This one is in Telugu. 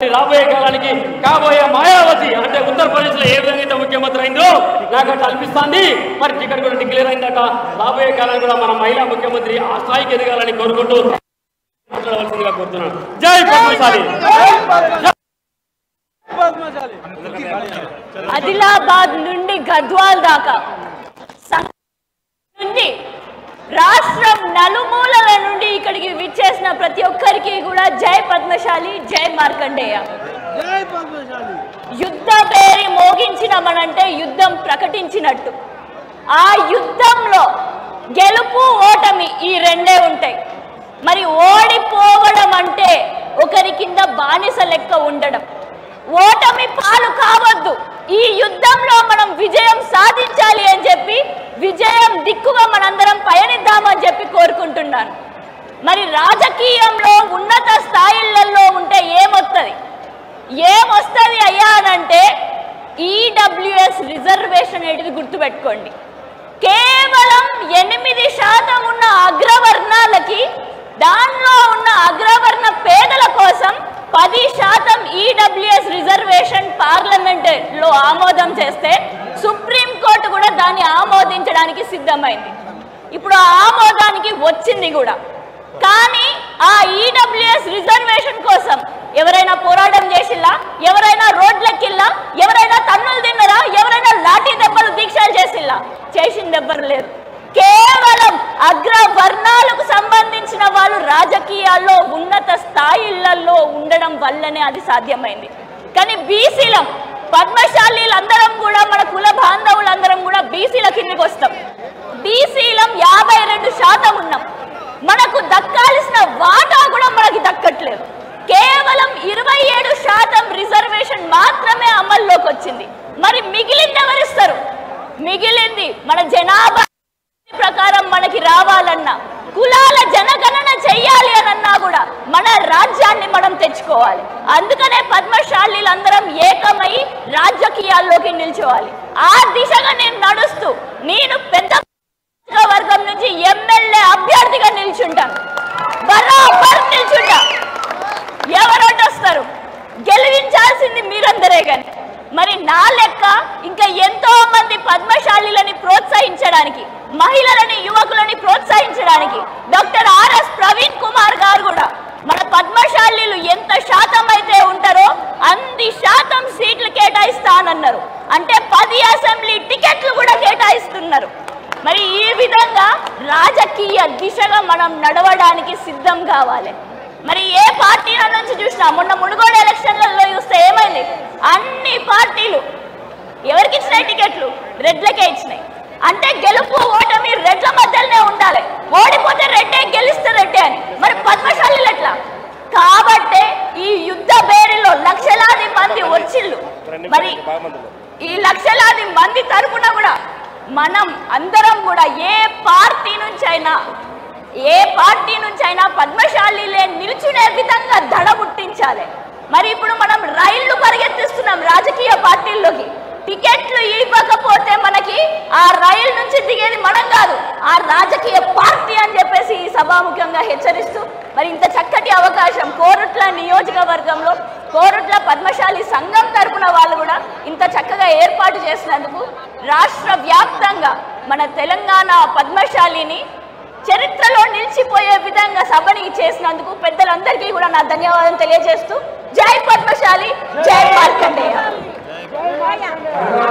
రాబోయే కాలానికి కాబోయే మాయావతి అంటే ఉత్తరప్రదేశ్ లో ఏ విధంగా అయితే ముఖ్యమంత్రి అయిందో నాకు అట్లా అనిపిస్తుంది మరి టికెట్ కూడా డిక్లేర్ అయిందట రాబోయే కాలం కూడా మన మహిళా ముఖ్యమంత్రి ఆ స్థాయికి ఎదగాలని కోరుకుంటూ మాట్లాడవలసిందిగా కోరుతున్నాను జై పద్మశాలి ఆదిలాబాద్ నుండి గద్వాల్ దాకా సం- నుండి రాష్ట్రం నలుమూలల నుండి ఇక్కడికి విచ్చేసిన ప్రతి ఒక్కరికి కూడా జై పద్మశాలి జై మార్కండేయ యుద్ధ పేరి మోగించినమనంటే యుద్ధం ప్రకటించినట్టు ఆ యుద్ధంలో గెలుపు ఓటమి ఈ రెండే ఉంటాయి మరి ఓడిపోవడం అంటే ఒకరి కింద బానిస లెక్క ఉండడం ఓటమి పాలు కావద్దు ఈ యుద్ధంలో మనం విజయం సాధించాలి అని చెప్పి విజయం దిక్కుగా మనందరం పయనిద్దామని చెప్పి కోరుకుంటున్నాను మరి రాజకీయంలో ఉన్నత స్థాయిలలో ఉంటే ఏమొస్తుంది ఏమొస్తుంది అయ్యా అనంటే ఈడబ్ల్యూఎస్ రిజర్వేషన్ అనేది గుర్తుపెట్టుకోండి కేవలం ఎనిమిది శాతం ఉన్న అగ్రవర్ణాలకి దానిలో ఉన్న అగ్రవర్ణ పేదల కోసం పది శాతం ఈడబ్ల్యూఎస్ రిజర్వేషన్ పార్లమెంట్ లో ఆమోదం చేస్తే సుప్రీంకోర్టు కూడా దాన్ని ఆమోదించడానికి సిద్ధమైంది ఇప్పుడు ఆ ఆమోదానికి వచ్చింది కూడా కానీ ఆ ఈడబ్ల్యూఎస్ రిజర్వేషన్ కోసం ఎవరైనా పోరాటం చేసిల్లా ఎవరైనా రోడ్లెక్కిల్లా ఎవరైనా తన్నులు తిన్నరా ఎవరైనా లాఠీ దెబ్బలు దీక్షలు చేసిల్లా చేసింది ఎవ్వరు లేరు కేవలం అగ్రవర్ణాలకు సంబంధించిన వాళ్ళు రాజకీయాల్లో ఉన్నత స్థాయిలలో ఉండడం వల్లనే అది సాధ్యమైంది కానీ బీసీలం పద్మశాలీలందరం కూడా మన కుల బాంధవులందరం కూడా బీసీల కిందకి వస్తాం బీసీలం యాభై రెండు శాతం ఉన్నాం మనకు దక్కాల్సిన వాటా కూడా మనకి దక్కట్లేదు కేవలం ఇరవై ఏడు శాతం రిజర్వేషన్ మాత్రమే అమల్లోకి వచ్చింది మరి మిగిలింది ఎవరిస్తారు మిగిలింది మన జనాభా ప్రకారం మనకి రావాలన్నా కులాల జనగణన చెయ్యాలి అనన్నా కూడా మన రాజ్యాన్ని మనం తెచ్చుకోవాలి అందుకనే పద్మశాలీలందరం ఏకమై రాజకీయాల్లోకి నిల్చోవాలి ఆ దిశగా నేను నడుస్తూ నేను పెద్ద వర్గం నుంచి ఎమ్మెల్యే అభ్యర్థిగా నిల్చుంటాను బరాబర్ నిల్చుంటా ఎవరొట్టొస్తారు గెలిపించాల్సింది మీరందరే కానీ మరి నా లెక్క ఇంకా ఎంతో మంది పద్మశాలీలని ప్రోత్సహించడానికి మహిళలని యువకులని ప్రోత్సహించడానికి డాక్టర్ ఆర్ఎస్ ప్రవీణ్ కుమార్ గారు కూడా మన పద్మశాలీలు ఎంత శాతం అయితే ఉంటారో అన్ని శాతం సీట్లు కేటాయిస్తానన్నారు అంటే పది అసెంబ్లీ టికెట్లు కూడా కేటాయిస్తున్నారు మరి ఈ విధంగా రాజకీయ దిశగా మనం నడవడానికి సిద్ధం కావాలి మరి ఏ పార్టీ నుంచి చూసినా మొన్న మునుగోడు ఎలక్షన్లలో చూస్తే ఏమైంది అన్ని పార్టీలు ఎవరికి ఇచ్చినాయి టికెట్లు రెడ్లకే ఇచ్చినాయి అంటే గెలుపు ఓటమి రెడ్ల మధ్యలోనే ఉండాలి ఓడిపోతే రెడ్డే గెలిస్తే రెడ్డే అని మరి పద్మశాలీలు ఎట్లా కాబట్టే ఈ యుద్ధ బేరిలో లక్షలాది మంది వచ్చిళ్ళు మరి ఈ లక్షలాది మంది తరపున కూడా మనం అందరం కూడా ఏ పార్టీ నుంచి అయినా ఏ పార్టీ నుంచి అయినా పద్మశాలీలే నిల్చునే విధంగా దడ పుట్టించాలి మరి ఇప్పుడు మనం రైళ్లు పరిగెత్తిస్తున్నాం రాజకీయ పార్టీల్లోకి టికెట్లు ఇవ్వకపోతే మనకి ఆ రైలు నుంచి దిగేది మనం కాదు ఆ రాజకీయ పార్టీ అని చెప్పేసి ఈ సభాముఖంగా హెచ్చరిస్తూ మరి ఇంత చక్కటి అవకాశం కోరుట్ల నియోజకవర్గంలో కోరుట్ల పద్మశాలి సంఘం తరపున వాళ్ళు కూడా ఇంత చక్కగా ఏర్పాటు చేసినందుకు రాష్ట్ర వ్యాప్తంగా మన తెలంగాణ పద్మశాలిని చరిత్రలో నిలిచిపోయే విధంగా సభని చేసినందుకు పెద్దలందరికీ కూడా నా ధన్యవాదాలు తెలియజేస్తూ జై పద్మశాలి జై మార్కండేయ